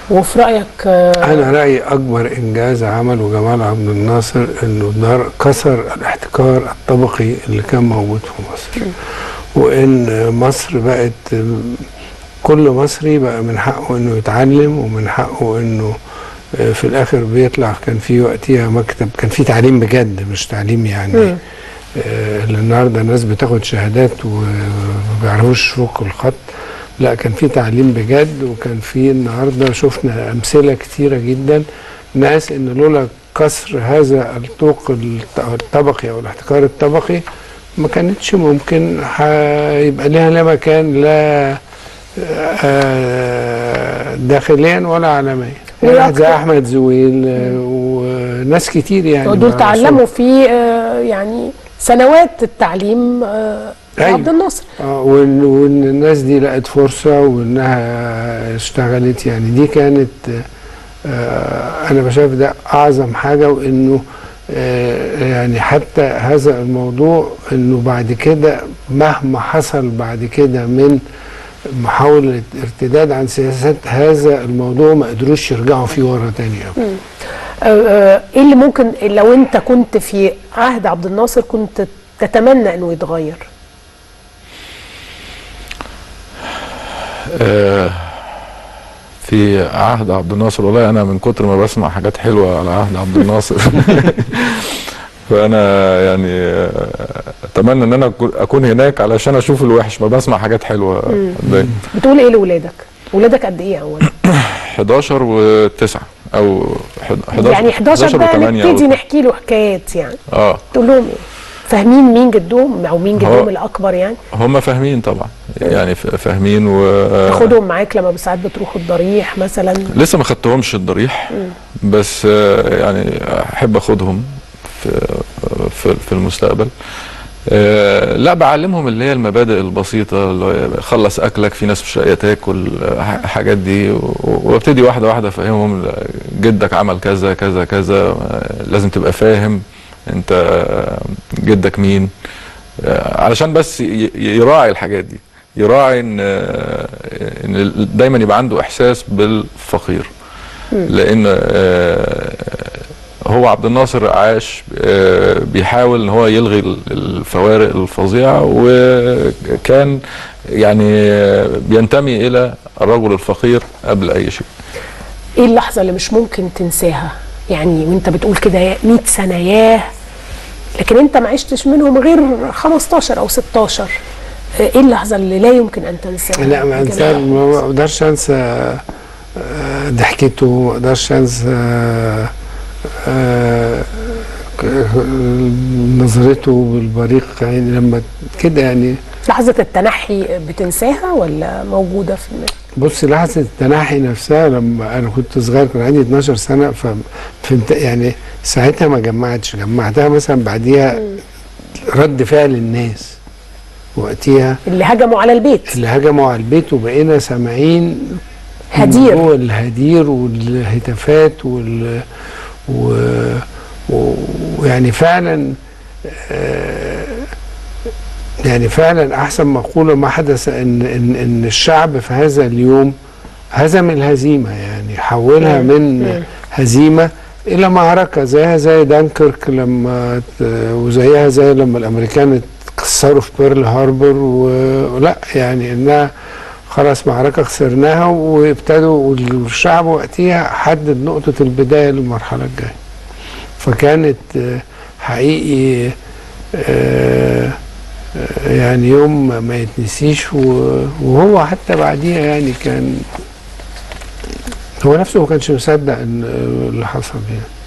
وفي رايك آه، انا رايي اكبر انجاز عمله جمال عبد الناصر انه دار كسر الاحتكار الطبقي اللي كان موجود في مصر وان مصر بقت كل مصري بقى من حقه انه يتعلم ومن حقه انه آه، في الاخر بيطلع كان في وقتها مكتب كان في تعليم بجد مش تعليم يعني مم. آه، اللي النهارده الناس بتاخد شهادات وما بيعرفوش يفكوا الخط لا كان في تعليم بجد وكان في النهارده شفنا امثله كتيره جدا ناس ان لولا كسر هذا الطوق الط- الطبقي او الاحتكار الطبقي ما كانتش ممكن هيبقى لها لا مكان لا آه، داخليا ولا عالميا وإيه واحد زي أكتر؟ احمد زويل آه، وناس كتير يعني دول مع تعلموا في آه، يعني سنوات التعليم آه، أيوة. عبد الناصر اه وان وان الناس دي لقت فرصه وانها اشتغلت يعني دي كانت آه انا بشايف ده اعظم حاجه وانه آه يعني حتى هذا الموضوع انه بعد كده مهما حصل بعد كده من محاوله ارتداد عن سياسات هذا الموضوع ما قدروش يرجعوا فيه ورا تاني أبدا. آه، آه، ايه اللي ممكن لو انت كنت في عهد عبد الناصر كنت تتمنى انه يتغير آه، في عهد عبد الناصر والله انا من كتر ما بسمع حاجات حلوه على عهد عبد الناصر فانا يعني آه، اتمنى ان انا أكون- اكون هناك علشان اشوف الوحش ما بسمع حاجات حلوه دايما بتقول ايه لاولادك ولادك قد ايه اولا 11 و9 او حد- 11 يعني 11 ده و8 نبتدي أو- نحكي له حكايات يعني اه تقول لهم ايه فاهمين مين جدهم او مين جدهم هو- الاكبر يعني هم فاهمين طبعا يعني ف- فاهمين و تاخدهم معاك لما ساعات بتروحوا الضريح مثلا لسه ما خدتهمش الضريح بس آه، يعني احب اخدهم في في, في المستقبل آه، لا بعلمهم اللي هي المبادئ البسيطة اللي هو خلص أكلك في ناس مش لاقية تاكل آه، حاجات دي و- وابتدي واحدة واحدة أفهمهم جدك عمل كذا كذا كذا آه، لازم تبقى فاهم أنت آه، جدك مين آه، علشان بس ي- ي- يراعي الحاجات دي يراعي ان آه، ان دايما يبقى عنده احساس بالفقير لان آه، هو عبد الناصر عاش آه، بيحاول ان هو يلغي ال- الفوارق الفظيعه وكان يعني آه، بينتمي الى الرجل الفقير قبل اي شيء ايه اللحظه اللي مش ممكن تنساها يعني وانت بتقول كده يا 100 سنه ياه لكن انت ما عشتش منهم غير 15 او 16 ايه اللحظه اللي لا يمكن ان تنساها لا ما انسى جمال؟ ما اقدرش انسى آه، ضحكته ما اقدرش انسى آه، ك- نظرته بالبريق يعني لما كده يعني لحظه التنحي بتنساها ولا موجوده في الم- بص لحظه التنحي نفسها لما انا كنت صغير كان عندي 12 سنه ففهمت يعني ساعتها ما جمعتش جمعتها مثلا بعديها رد فعل الناس وقتها اللي هجموا على البيت اللي هجموا على البيت وبقينا سامعين هدير. هو الهدير والهتافات وال و... و... ويعني فعلا آه، يعني فعلا احسن مقوله ما حدث ان ان ان الشعب في هذا اليوم هزم الهزيمه يعني حولها مم. من مم. هزيمه الى معركه زيها زي دانكيرك لما ت- وزيها زي لما الامريكان اتكسروا في بيرل هاربر و- ولا يعني انها خلاص معركه خسرناها وابتدوا والشعب وقتها حدد نقطه البدايه للمرحله الجايه فكانت آه، حقيقي آه، آه، يعني يوم ما يتنسيش و- وهو حتى بعديها يعني كان هو نفسه ما كانش مصدق ان آه، اللي حصل يعني